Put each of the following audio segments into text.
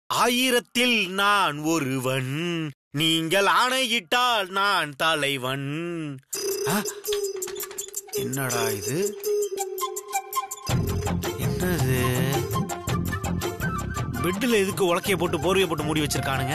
ஆயிரத்தில் நான் ஒருவன் நீங்கள் ஆணையிட்டால் நான் தலைவன் ஆ? என்னடா இது என்னது பெட்ல எதுக்கு உலக்கைய போட்டு போர்வைய போட்டு மூடி வச்சிருக்கானுங்க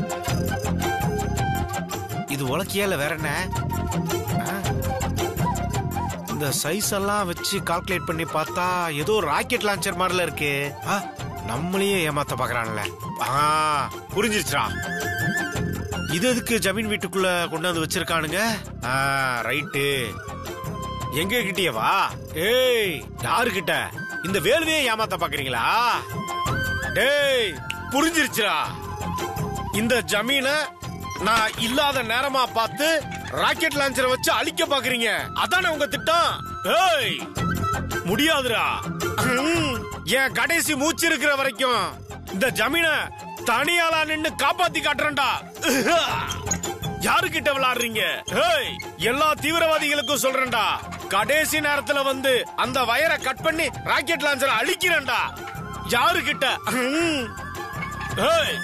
இது உலக்கையா இல்ல வேற என்ன ஆ? இந்த சைஸ் எல்லாம் வச்சு கால்குலேட் பண்ணி பார்த்தா ஏதோ ராக்கெட் லான்ச்சர் மாதிரில இருக்கு ஆ, நம்மளையே ஏமாத்த பாக்குறான்ல ஆ புரிஞ்சிருச்சா இது எதுக்கு ஜமீன் வீட்டுக்குள்ள கொண்டு வந்து வச்சிருக்கானுங்க ஆ ரைட்டு எங்க கிட்டேவா ஏய் யாருகிட்ட இந்த வேலுவையே ஏமாத்த பாக்குறீங்களா டேய் புரிஞ்சிருச்சுடா இந்த ஜமீன நான் இல்லாத நேரமா பார்த்து ராக்கெட் லான்ச்சரை வச்சு அழிக்க பாக்குறீங்க அதானே உங்க திட்டம் ஏய் முடியாதுடா ம், என் கடைசி மூச்சு இருக்கிற வரைக்கும் இந்த ஜமீன தனியாளா நின்னு காப்பாத்தி காட்டுறேன்டா யாருக்கிட்ட விளையாடுறீங்க ஏய் எல்லா தீவிரவாதிகளுக்கும் சொல்றேன்டா கடைசி நேரத்துல வந்து அந்த வயரை கட் பண்ணி ராக்கெட் லான்ச்சரை அழிக்கிறேன்டா யாருக்கிட்ட ம். ஏய்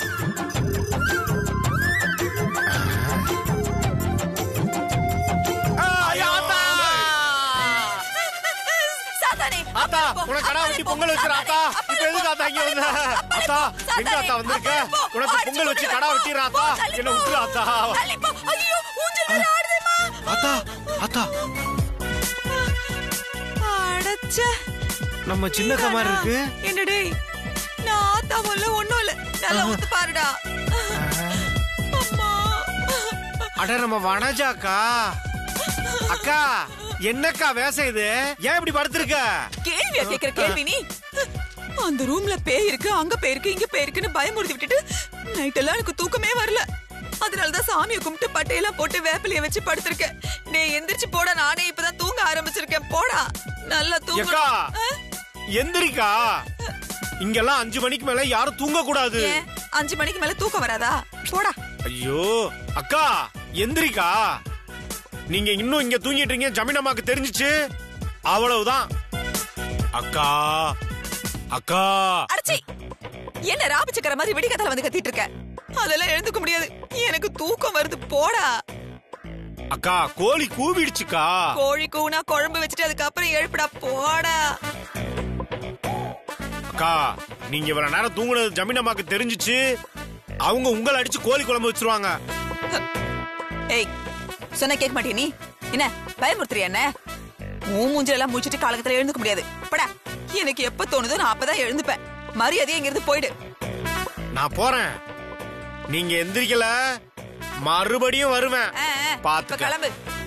ஐயா, ஆத்தா! சாத்தானே ஆத்தா உனக்கு கடா வெட்டி பொங்கல் வச்சிரு ஆத்தா இப்ப எதுக்கு ஆத்தா இங்க வந்த ஆத்தா எங்க ஆத்தா வந்திருக்க உனக்கு பொங்கல் வச்சு கடா வெட்டிடுற ஆத்தா என்ன விட்டுரு ஆத்தா ஐயோ ஊஞ்சல் மேல ஆடுதேமா ஆத்தா ஆத்தா அடச்ச நம்ம சின்ன கமார் இருக்கு என்னடே நான் ஆத்தாவும் இல்ல ஒண்ணும் இல்ல நல்லா ஊத்து பாருடா அம்மா அட நம்ம வனஜாக்கா அக்கா என்னக்கா வேஷம் இது ஏன் இப்படி படுத்திருக்க கேள்வியா கேக்குற கேள்வி நீ அந்த ரூம்ல பேய் இருக்கு அங்க பேய் இருக்கு இங்க பேய் இருக்குன்னு பயமுறுத்தி விட்டுட்டு நைட் எல்லாம் எனக்கு தூக்கமே வரல அதனாலதான் சாமியை கும்பிட்டு பட்டையெல்லாம் போட்டு வேப்பிலைய வச்சு படுத்திருக்கேன் நீ எந்திரிச்சு போடா நானே இப்பதான் தூங்க ஆரம்பிச்சிருக்கேன் போடா நல்லா தூங்க எக்கா எந்திரிக்கா இங்கெல்லாம் அஞ்சு மணிக்கு மேல யாரும் தூங்க கூடாது ஏன் அஞ்சு மணிக்கு மேல தூக்கம் வராதா போடா ஐயோ அக்கா எந்திரிக்கா நீங்க இன்னும் இங்க தூங்கிட்டு இருக்கீங்க ஜமீனம்மாக்கு தெரிஞ்சுச்சு அவ்வளவுதான் அக்கா அக்கா அடச்சி என்ன ராபிச்சக்கர மாதிரி விடிகத்தால வந்து கத்திட்டு இருக்க அதெல்லாம் எழுந்துக்க முடியாது எனக்கு தூக்கம் வருது போடா அக்கா கோழி கூவிடுச்சுக்கா கோழி கூனா குழம்பு வச்சுட்டு அதுக்கப்புறம் எழுப்புடா போடா அக்கா நீங்க இவ்வளவு நேரம் தூங்குனது ஜமீனம்மாக்கு தெரிஞ்சுச்சு அவங்க உங்களை அடிச்சு கோழி குழம்பு வச்சிருவாங்க ஏய் சொன்ன கேட்க மாட்டியா நீ என்ன பயமுறுத்துறியா என்ன உன் மூஞ்சில எல்லாம் முடிச்சிட்டு காலகத்துல எழுந்துக்க முடியாது படா எனக்கு எப்ப தோணுதோ நான் அப்பதான் எழுந்துப்பேன் மரியாதையா இங்கிருந்து போயிடு நான் போறேன் நீங்க எந்திரிக்கல மறுபடியும் வருவேன் ஆ, ஆ, இப்ப பாத்துக்க. கிளம்பு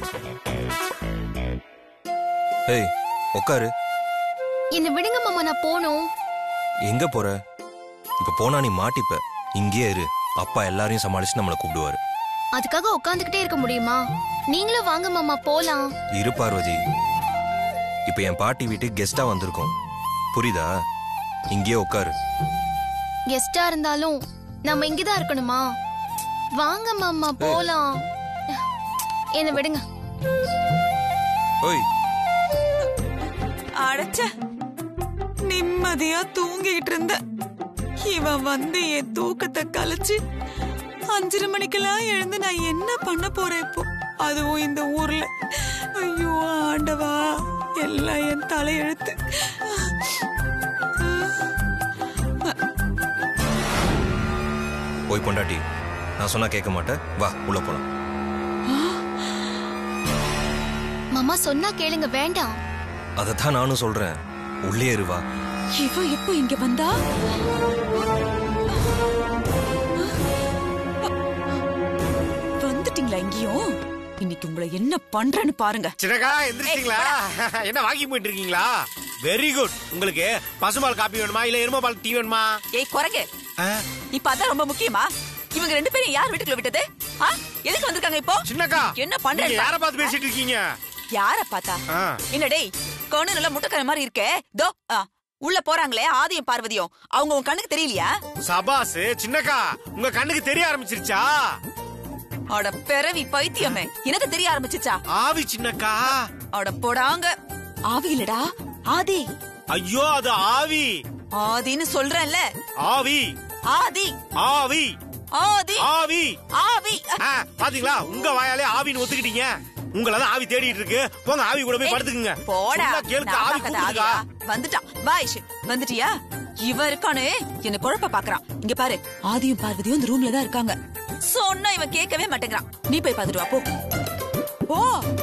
ஏய் உட்காரு என்ன விடுங்க மாமா நான் போகணும் எங்க போற இப்ப போனா நீ மாட்டிப்ப இங்கேயே இரு அப்பா எல்லாரையும் சமாளிச்சு நம்மளை கூப்பிடுவாரு அதுக்காக உட்காந்துக்கிட்டே இருக்க முடியுமா நீங்களும் வாங்க மாமா போலாம் இரு பார்வதி இப்ப என் பாட்டி வீட்டுக்கு கெஸ்டா வந்திருக்கோம் புரியுதா இங்கேயே உட்காரு கெஸ்டா இருந்தாலும் நம்ம இங்கதான் இருக்கணுமா வாங்க மாமா போலாம் என்ன விடுங்க ஓய் அடைச்ச நிம்மதியா தூங்கிட்டு இருந்த இவன் வந்து என் தூக்கத்தை கலைச்சு அஞ்சரை மணிக்கெல்லாம் எழுந்து நான் என்ன பண்ண போறேன் இப்போ அதுவும் இந்த ஊர்ல ஐயோ ஆண்டவா எல்லாம் என் தலையெழுத்து போய் பொண்டாட்டி நான் சொன்னா கேட்க மாட்டேன் வா உள்ள போலாம் மாமா சொன்னா கேளுங்க வேண்டாம் அதைத்தான் நானும் சொல்றேன் உள்ளே இரு வா இவ எப்போ இங்க வந்தா வந்துட்டீங்களா இங்கேயும் இன்னைக்கு உங்களை என்ன பண்றேன்னு பாருங்க சின்னக்கா எந்திரிச்சிங்களா என்ன வாங்கி போயிட்டு இருக்கீங்களா வெரி குட் உங்களுக்கு பசும்பால் காப்பி வேணுமா இல்ல எருமைப்பால் டீ வேணுமா ஏய் குரங்கு ஆ, இப்ப அதான் ரொம்ப முக்கியமா இவங்க ரெண்டு பேரும் யார் வீட்டுக்குள்ள விட்டது ஆ? எதுக்கு வந்திருக்காங்க இப்போ சின்னக்கா என்ன பண்றேன் நீங்க யார பார்த்து பேசிட்டு இருக்கீங்க யார பார்த்தா ஆ, என்ன டேய் கண்ணு நல்லா முட்டைக்கரை மாதிரி இருக்கே தோ ஆ, உள்ள போறாங்களே ஆதியும் பார்வதியும் அவங்க உன் கண்ணுக்கு தெரியலையா சபாஸ் சின்னக்கா உங்க கண்ணுக்கு தெரிய ஆரம்பிச்சிருச்சா அட பிறவி பைத்தியமே எனக்கு தெரிய ஆரம்பிச்சுச்சா ஆவி சின்னக்கா அட போடாங்க ஆவி இல்லடா ஆதி ஐயோ அது ஆவி ஆதின்னு சொல்றேன்ல ஆவி ஆதி ஆவி ஆதி ஆவி ஆவி ஆ, பாத்தீங்களா உங்க வாயாலே ஆவின்னு ஒத்துக்கிட்டீங்க உங்களை தான் ஆவி தேடிட்டு இருக்கு போங்க ஆவி கூட போய் படுத்துக்குங்க போடா சொன்னா கேளுக்க நான் ஆவி பார்க்காத கூப்பிடுதுக்கா ஆவியா? வந்துட்டான் வாய்ஷ் வந்துட்டியா இவ இருக்கானே என்ன குழப்ப பாக்குறான் இங்க பாரு ஆதியும் பார்வதியும் இந்த ரூம்ல தான் இருக்காங்க சொன்னா இவன் கேட்கவே மாட்டேங்கிறான் நீ போய் பாத்துட்டு வா போ போ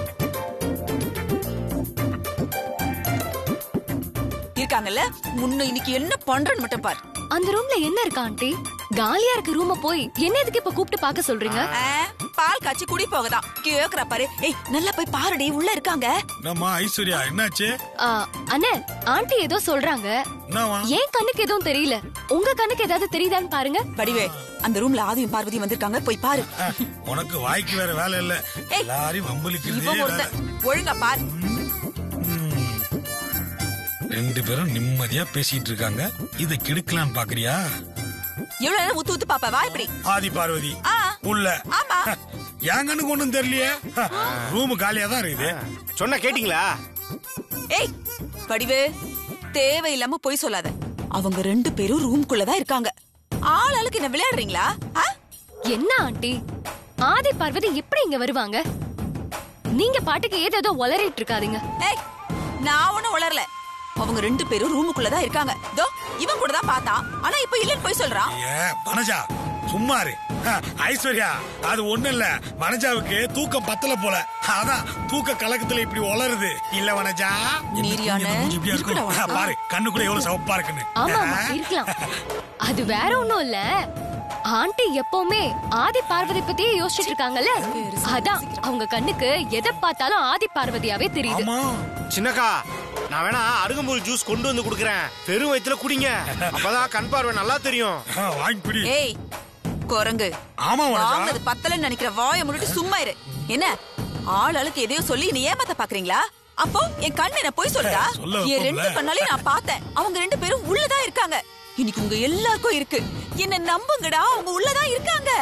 இருக்காங்கல்ல முன்ன இன்னைக்கு என்ன பண்றேன்னு மட்டும் பாரு அந்த ரூம்ல என்ன இருக்கா ஆண்டி காலியா இருக்க ரூம போய் என்ன எதுக்கு இப்ப கூப்பிட்டு பார்க்க சொல்றீங்க ஆ, பால் காய்ச்சி குடி போகதான் கேக்குறா பாரு ஏய் நல்லா போய் பாருடி உள்ள இருக்காங்க என்னம்மா ஐஸ்வர்யா என்னாச்சு ஆ, அண்ணே ஆண்டி ஏதோ சொல்றாங்க என்னவா ஏன் கண்ணுக்கு எதுவும் தெரியல உங்க கண்ணுக்கு ஏதாவது தெரியுதான்னு பாருங்க வடிவே அந்த ரூம்ல ஆதியும் பார்வதியும் வந்திருக்காங்க போய் பாரு அஹ், உனக்கு வாய்க்கு வேற வேலை இல்ல ஏய், எல்லாரையும் இவன் வம்பளிக்கிறதே வேலை ஒருத்தன் ஒழுங்கா பாரு ம். ரெண்டு பேரும் நிம்மதியா பேசிட்டு இருக்காங்க இத கெடுக்கலான்னு பாக்குறியா எவ்வளவு நேரம் ஊத்து ஊத்து பாப்பா வா இப்படி ஆதி பார்வதி ஆ. உள்ள ஆமா என் கண்ணுக்கு ஒண்ணும் தெரியலையே ரூம் காலியா தான் இருக்குது சொன்னா கேட்டீங்களா ஏய் வடிவு தேவையில்லாம போய் சொல்லாத அவங்க ரெண்டு பேரும் ரூம்குள்ளதான் இருக்காங்க ஆள் ஆளுக்கு என்ன விளையாடுறீங்களா ஆ? என்ன ஆண்டி ஆதி பார்வதி எப்படி இங்க வருவாங்க நீங்க பாட்டுக்கு ஏதேதோ உளறிட்டு இருக்காதீங்க ஏய் நான் ஒண்ணும் உளரல அவங்க ரெண்டு பேரும் ரூமுக்குள்ளதான் இருக்காங்க தோ இவன் கூட தான் பார்த்தான் ஆனா இப்ப இல்லன்னு போய் சொல்றான் ஏ மனஜா சும்மா இரு அஹ், ஐஸ்வர்யா அது ஒண்ணு இல்ல வனஜாவுக்கு தூக்கம் பத்தல போல அதான் தூக்க கலக்கத்துல இப்படி உளருது இல்ல வனஜா என்ன நீரியான தூங்கி மூஞ்சி இப்படியா இருக்கும்? இருக்குடா அஹ், பாரு கண்ணுக்குள்ள எவ்வளவு சிவப்பா இருக்குன்னு ஆமா ஆமா இருக்கலாம் அது வேற ஒண்ணும் இல்ல ஆண்டி எப்பவுமே ஆதி பார்வதி பத்தியே யோசிச்சுட்டு இருக்காங்கல்ல அதான் அவங்க கண்ணுக்கு எதை பார்த்தாலும் ஆதி பார்வதியாவே தெரியுது ஆமா சின்னக்கா நான் வேணா அருகம்புல் ஜூஸ் கொண்டு வந்து குடுக்கறேன் பெரும் வயித்துல குடிங்க அப்பதான் கண் பார்வை நல்லா தெரியும் அஹ், வாங்கி பிடி ஏய் குரங்கு ஆமா வனஜா வாங்கினது பத்தலன்னு நினைக்கிற வாயை முன்னிட்டு சும்மா இரு என்ன ஆள் ஆளுக்கு எதையோ சொல்லி நீ ஏமாத்த பாக்குறீங்களா அப்போ என் கண்ணு என்ன போய் சொல்றா சொல்ல என் வைப்போம்ல. ரெண்டு கண்ணாலையும் நான் பார்த்தேன் அவங்க ரெண்டு பேரும் உள்ளதான் இருக்காங்க இன்னைக்கு உங்க எல்லாருக்கும் இருக்கு என்ன நம்புங்கடா அவங்க உள்ளதான் இருக்காங்க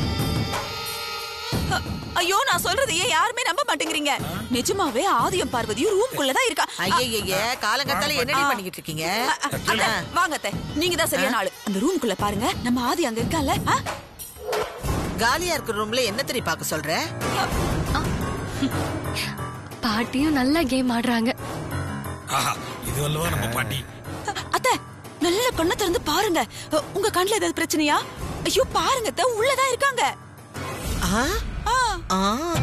அ- ஐயோ நான் சொல்றது ஏன் யாருமே நம்ப மாட்டேங்கிறீங்க நிஜமாவே ஆதியம் பார்வதியும் ரூம்குள்ளதான் இருக்கா ஐயய்ய காலங்கத்தால என்னடி பண்ணிக்கிட்டு இருக்கீங்க அ- அ- அத்தை, வாங்க அத்தை நீங்க தான் சரியான ஆளு அந்த ரூமுக்குள்ள பாருங்க நம்ம ஆதி அங்க இருக்கால காலியா இருக்கிற ரூம்ல என்ன தெரிய பார்க்க சொல்ற பாட்டியும் நல்லா கேம் ஆடுறாங்க ஆஹா இது அல்லவா நம்ம பாட்டி அத்தை நல்ல கண்ணை திறந்து பாருங்க அ, உங்க கண்ணுல ஏதாவது பிரச்சனையா ஐயோ பாருங்க அத்தை உள்ளதான் இருக்காங்க ஆ? ஆ, ஆ.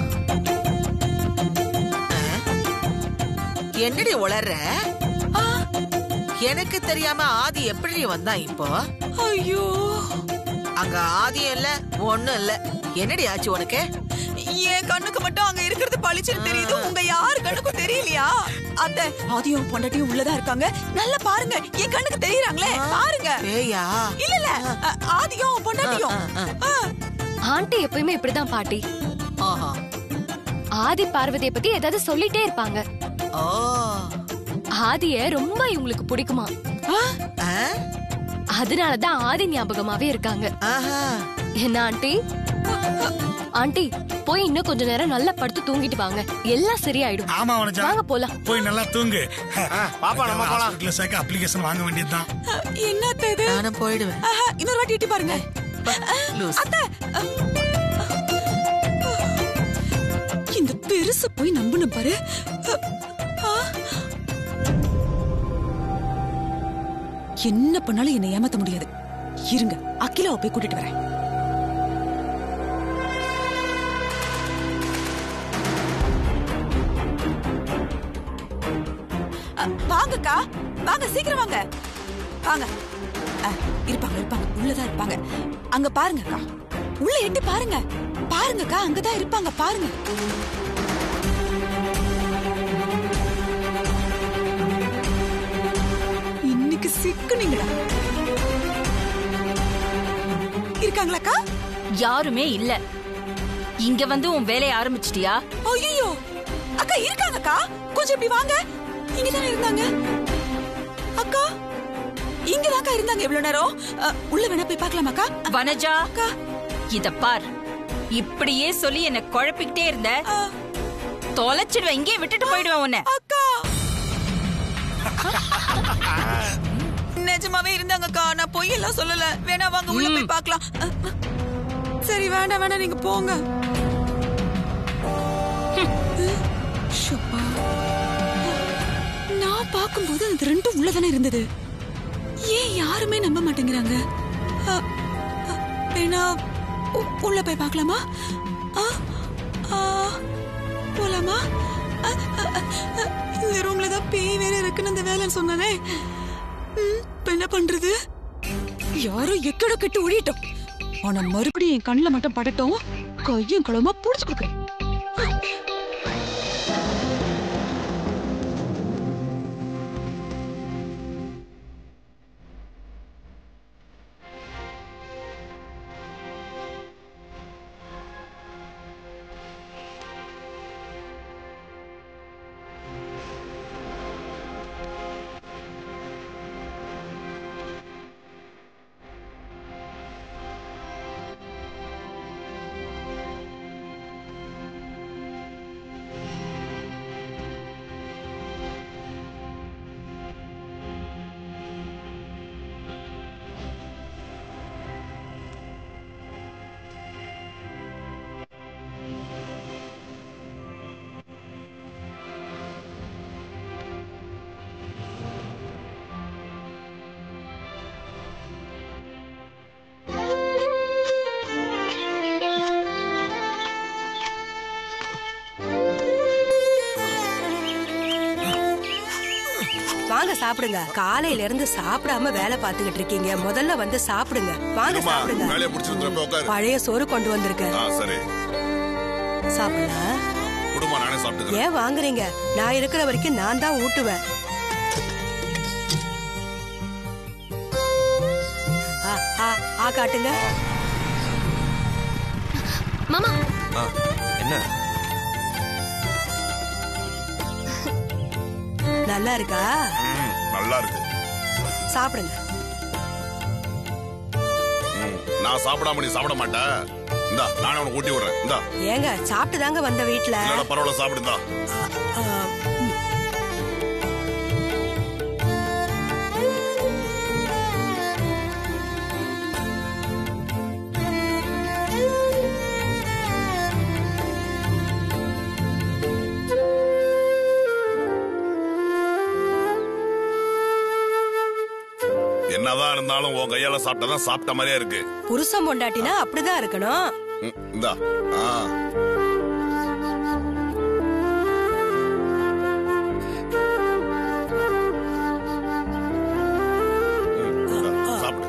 என்னடி உளற ஆ, எனக்கு தெரியாம ஆதி எப்படி வந்தான் இப்போ ஐயோ அங்க ஆதியும் இல்ல ஒண்ணும் இல்ல என்னடி ஆச்சு உனக்கு என் கண்ணுக்கு மட்டும் அங்க இருக்கிறது பளிச்சுன்னு தெரியுது உங்க யாரு கண்ணுக்கும் தெரியலையா அத்தை ஆதியும் பொண்டாட்டியும் உள்ளதா இருக்காங்க நல்லா பாருங்க என் கண்ணுக்கு தெரியறாங்களே பாருங்க பேயா இல்ல இல்ல அ, ஆதியும் பொண்டாட்டியும் ஆ, ஆ, ஆ. ஆண்டி எப்பயுமே இப்படிதான் பாட்டி ஆஹா. ஆதி பார்வதியை பத்தி ஏதாவது சொல்லிட்டே இருப்பாங்க ஓ ஆதிய ரொம்ப இவங்களுக்கு பிடிக்குமா ஆ, ஆ? அதனாலதான் ஆதி ஞாபகமாவே இருக்காங்க ஆஹா. என்ன ஆண்டி ஆண்டி போய் இன்னும் கொஞ்ச நேரம் நல்லா படுத்து தூங்கிட்டு வாங்க எல்லாம் சரியாயிடும் ஆமா வனஜா வாங்க போலாம் போய் நல்லா தூங்கு ஆ, பாப்பா, நம்ம போலாம். ஹாஸ்பிட்டல்ல சேர்க்க அப்ளிகேஷன் வாங்க வேண்டியதுதான் என்ன அத்தை இது நானும் போயிடுவேன் ஆஹா, இன்னொரு வாட்டி எட்டி பாருங்க லூஸ். அத்தை இந்த பெருசு போய் நம்பணும் பாரு ஆ. என்ன பண்ணாலும் என்னை ஏமாத்த முடியாது இருங்க அகிலாவை போய் கூட்டிட்டு வரேன் அ, வாங்கக்கா வாங்க சீக்கிரம் வாங்க வாங்க அ, இருப்பாங்க இருப்பாங்க உள்ளதான் இருப்பாங்க அங்க பாருங்கக்கா உள்ள எட்டி பாருங்க பாருங்கக்கா அங்கதான் இருப்பாங்க பாருங்க இன்னைக்கு சிக்குனீங்களா இருக்காங்களாக்கா யாருமே இல்ல இங்க வந்து உன் வேலைய ஆரம்பிச்சிட்டியா ஐயோ அக்கா இருக்காங்கக்கா கொஞ்சம் இப்படி வாங்க இங்க தானே இருந்தாங்க அக்கா இங்க தான்க்கா இருந்தாங்க இவ்வளவு நேரம் அ, உள்ள வேணா போய் பார்க்கலாமாக்கா வனஜா அக்கா இத பார் இப்படியே சொல்லி என்ன குழப்பிக்கிட்டே இருந்த அ, தொலைச்சிடுவேன் இங்கே விட்டுட்டு போயிடுவேன் உன்னை அக்கா நிஜமாவே இருந்தாங்கக்கா நான் பொய் எல்லாம் சொல்லல வேணா வாங்க உள்ள போய் பார்க்கலாம் அ, அ. சரி வேண்டாம் வேணாம் நீங்க போங்க ஷப்பா. நான் பார்க்கும்போது அது ரெண்டும் உள்ளதானே இருந்தது ஏன் யாருமே நம்ப மாட்டேங்கிறாங்க அ, அ, வேணா உ- உள்ள போய் பார்க்கலாமா ஆ, ஆ, போலாமா அ, அ, அ, அ, இந்த ரூம்ல தான் பேய் வேற இருக்குன்னு அந்த வேலைன்னு சொன்னானே ம், இப்ப என்ன பண்றது யாரும் எக்கட கெட்டு ஒழியட்டும் ஆனா மறுபடியும் என் கண்ணுல மட்டும் படட்டும் கையும் களமா புடிச்சு கொடுக்குறேன் வாங்க சாப்பிடுங்க காலையில இருந்து சாப்பிடாம வேலை பார்த்துக்கிட்டு இருக்கீங்க முதல்ல வந்து சாப்பிடுங்க வாங்க இருமா, சாப்பிடுங்க வேலையை முடிச்சிட்டு திரும்ப உட்காரு பழைய சோறு கொண்டு வந்திருக்கேன் ஆ சரி சாப்பிடலாம் குடும்பம் நானே சாப்பிட்டுக்கிறேன் ஏன் வாங்குறீங்க நான் இருக்கிற வரைக்கும் நான் தான் ஊட்டுவேன் ஆ, ஆ, ஆ காட்டுங்க மாமா ஆ என்ன நல்லா இருக்கா ம், நல்லா இருக்கு சாப்பிடுங்க ம், நான் சாப்பிடாம நீ சாப்பிட மாட்டேன் இந்தா நானே உனக்கு ஊட்டி விடுறேன் இந்தா ஏங்க சாப்பிட்டு தாங்க வந்த வீட்டுல இல்லடா பரவாயில்ல சாப்பிடுந்தா ஆ, ம். என்னதான் இருந்தாலும் உன் கையால சாப்பிட்டா சாப்பிட்ட மாதிரியே இருக்கு புருஷன் பொண்டாட்டினா அப்படிதான் இருக்கணும் ம், இந்தா ஆ ம், இந்தா, சாப்பிடு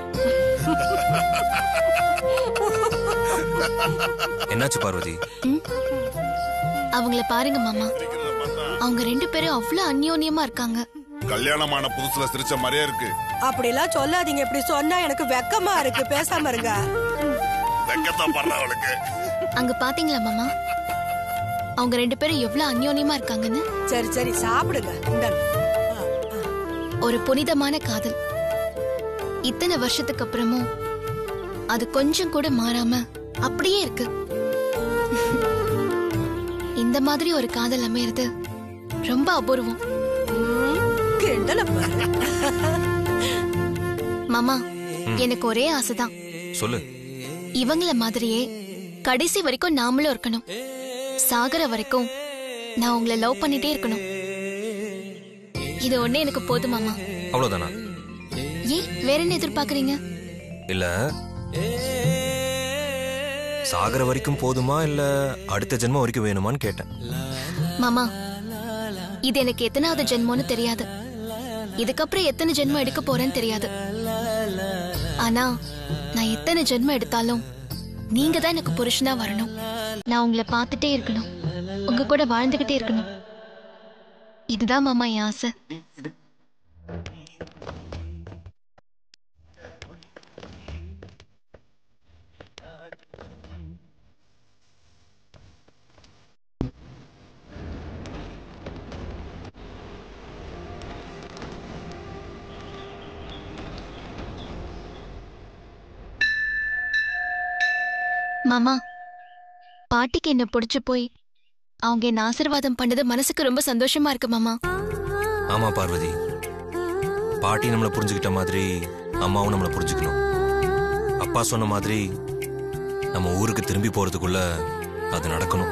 என்னாச்சு பார்வதி அவங்கள பாருங்க மாமா சிரிக்கிறத பார்த்தா அவங்க ரெண்டு பேரும் அவ்வளவு அந்யோன்யமா இருக்காங்க கல்யாணமான புதுசுல சிரிச்ச மாதிரியே இருக்கு அப்படிலாம் சொல்லாதீங்க இப்படி சொன்னா எனக்கு வெக்கமா இருக்கு பேசாம இருங்க வெக்கத்தான் படுற அவளுக்கு அங்க பாத்தீங்களா மாமா அவங்க ரெண்டு பேரும் எவ்வளவு அந்யோன்யமா இருக்காங்கன்னு சரி சரி சாப்பிடுங்க இந்தாங்க. ஆ, ஆ. ஒரு புனிதமான காதல் இத்தனை வருஷத்துக்கு அப்புறமும் அது கொஞ்சம் கூட மாறாம அப்படியே இருக்கு இந்த மாதிரி ஒரு காதல் அமையறது ரொம்ப அபூர்வம் ம், கிண்டல பாரு மாமா எனக்கு ஒரே ஆசைதான் சொல்லு இவங்கள மாதிரியே கடைசி வரைக்கும் நாமளும் இருக்கணும் சாகர வரைக்கும் நான் உங்களை லவ் பண்ணிட்டே இருக்கணும் இது ஒண்ணே எனக்கு போதும் மாமா அவ்வளவுதானா ஏன் வேற என்ன எதிர்பார்க்கறீங்க இல்ல சாகர வரைக்கும் போதுமா இல்ல அடுத்த ஜென்மம் வரைக்கும் வேணுமான்னு கேட்டேன் மாமா இது எனக்கு எத்தனாவது ஜென்மம்னு தெரியாது இதுக்கப்புறம் எத்தனை ஜென்மம் எடுக்க போறேன்னு தெரியாது ஆனா நான் எத்தனை ஜென்மம் எடுத்தாலும் நீங்க தான் எனக்கு புருஷனா வரணும் நான் உங்களை பார்த்துட்டே இருக்கணும் உங்க கூட வாழ்ந்துகிட்டே இருக்கணும் இதுதான் மாமா என் ஆசை மாமா பாட்டிக்கு என்ன பிடிச்சு போய் அவங்க என்ன ஆசீர்வாதம் பண்ணது மனசுக்கு ரொம்ப சந்தோஷமா இருக்கு மாமா ஆமா பார்வதி பாட்டி நம்மளை புரிஞ்சுக்கிட்ட மாதிரி அம்மாவும் நம்மளை புரிஞ்சுக்கணும் அப்பா சொன்ன மாதிரி நம்ம ஊருக்கு திரும்பி போறதுக்குள்ள அது நடக்கணும்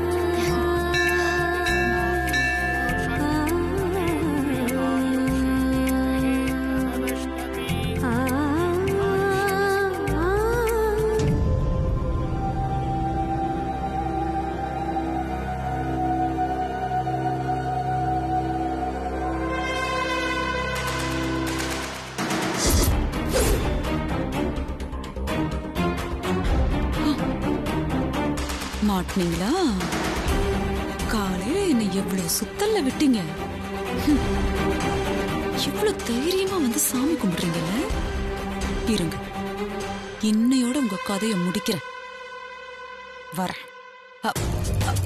மாட்டினீங்களா காலையில என்ன எவ்வளவு சுத்தல்ல விட்டீங்க ஹம். எவ்வளவு தைரியமா வந்து சாமி கும்பிடுறீங்கல்ல இருங்க இன்னையோட உங்க கதையை முடிக்கிறேன் வரேன் அ- அ-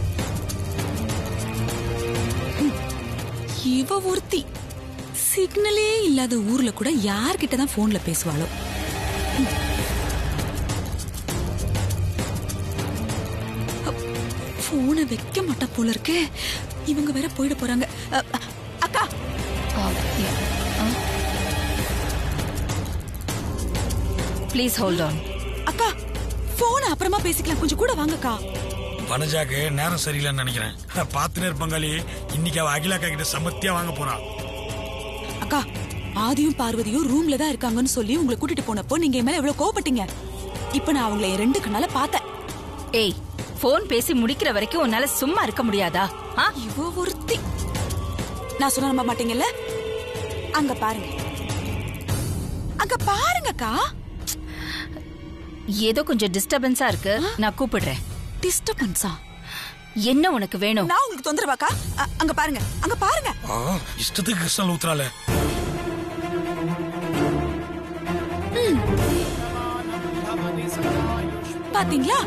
ம். இவ ஒருத்தி சிக்னலே இல்லாத ஊர்ல கூட யார்கிட்ட தான் போன்ல பேசுவாளோ போனை வைக்க மாட்டா போல இருக்கே இவங்க வேற போயிட போறாங்க அ, அ, அக்கா ப்ளீஸ் ஹோல்ட் ஆன் அக்கா போனை அப்புறமா பேசிக்கலாம் கொஞ்சம் கூட வாங்கக்கா வனஜாக்கு நேரம் சரியில்லைன்னு நினைக்கிறேன் பாத்துனே பங்காளி இன்னைக்கு அவ அகிலாக்கா கிட்ட சமத்தியா வாங்க போறான் அக்கா ஆதியும் பார்வதியும் ரூம்ல தான் இருக்காங்கன்னு சொல்லி உங்களை கூட்டிட்டு போனப்போ நீங்க என் மேல எவ்வளவு கோவப்பட்டீங்க இப்ப நான் அவங்களை என் ரெண்டு கண்ணால பார்த்தேன் ஏய் ஃபோன் பேசி முடிக்கிற வரைக்கும் உன்னால சும்மா இருக்க முடியாதா ஆ இவ ஒருத்தி நான் சொன்ன நம்ப மாட்டீங்கல்ல அங்க பாருங்க அங்க பாருங்கக்கா ஏதோ கொஞ்சம் டிஸ்டர்பன்ஸா இருக்கு நான் கூப்பிடுறேன் டிஸ்டர்பன்ஸா என்ன உனக்கு வேணும் நான் உங்களுக்கு தொந்தரவாக்கா அ- அங்க பாருங்க அங்க பாருங்க ஆ, இஷ்டத்துக்கு கிருஷ்ணல் ஊத்துறாளே பாத்தீங்களா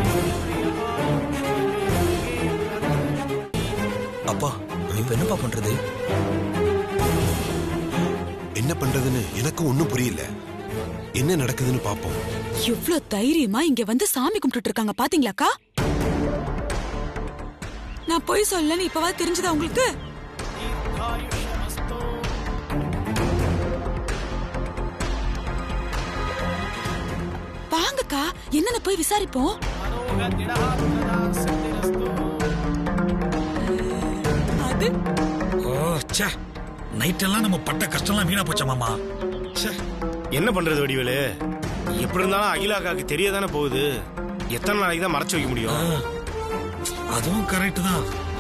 அப்பா இப்ப என்னப்பா பண்றது என்ன பண்றதுன்னு எனக்கு ஒண்ணும் புரியல என்ன நடக்குதுன்னு பாப்போம் எவ்வளவு தைரியமா இங்க வந்து சாமி கும்பிட்டுட்டு இருக்காங்க பாத்தீங்களாக்கா நான் போய் சொல்லன்னு இப்பவா தெரிஞ்சதா உங்களுக்கு வாங்கக்கா என்னன்னு போய் விசாரிப்போம் அது ஓ ச்சே நைட் எல்லாம் நம்ம பட்ட கஷ்டம்லாம் வீணா போச்சா மாமா ச்சே என்ன பண்றது வடிவேலு எப்படி இருந்தாலும் அகிலாக்காக்கு தெரியதானே போகுது எத்தனை நாளைக்கு தான் மறைச்சு வைக்க முடியும் அதுவும் கரெக்ட் தான்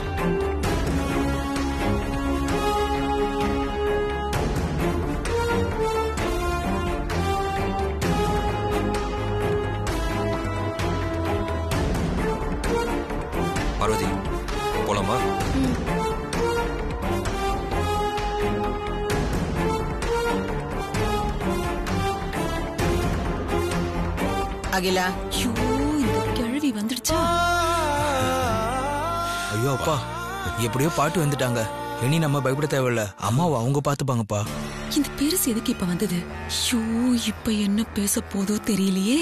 பார்வதி போலாமா அகிலா ஐயோ இந்த கிழவி வந்துடுச்சா ஐயோ அப்பா எப்படியோ பாட்டு வந்துட்டாங்க இனி நம்ம பயப்பட தேவையில்ல அம்மாவை அவங்க பாத்துப்பாங்கப்பா இந்த பெருசு எதுக்கு இப்ப வந்தது ஐயோ இப்ப என்ன பேச போதோ தெரியலையே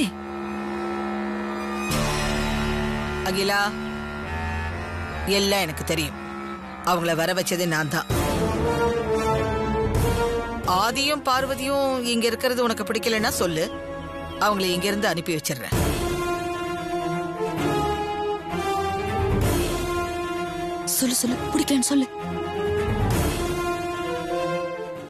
அகிலா எல்லாம் எனக்கு தெரியும் அவங்கள வர வச்சதே நான் தான் ஆதியும் பார்வதியும் இங்க இருக்கிறது உனக்கு பிடிக்கலன்னா சொல்லு அவங்கள இங்க இருந்து அனுப்பி வச்சிடுறேன் சொல்லு சொல்லு பிடிக்கலன்னு சொல்லு